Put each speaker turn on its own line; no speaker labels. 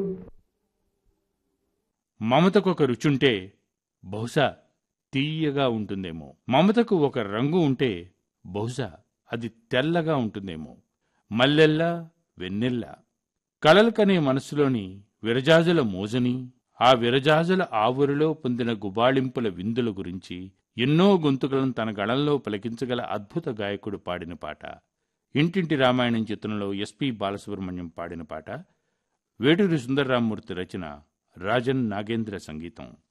మమతకు ఒక రుచుంటే బహుశా తీయగా ఉంటుందేమో మమతకు ఒక రంగు ఉంటే బహుశా అది తెల్లగా ఉంటుందేమో మల్లెల్లా వెన్నెల్ల కలలు కనే మనసులోని విరజాజుల మోజని ఆ విరజాజుల ఆవురిలో పొందిన గుబాళింపుల విందుల గురించి ఎన్నో గొంతుకలను తన గళంలో పలికించగల అద్భుత గాయకుడు పాడిన పాట ఇంటింటి రామాయణం చిత్రంలో ఎస్పి బాలసుబ్రహ్మణ్యం పాడిన పాట వేటూరి సుందరరామూర్తి రచన రాజన్ నాగేంద్ర సంగీతం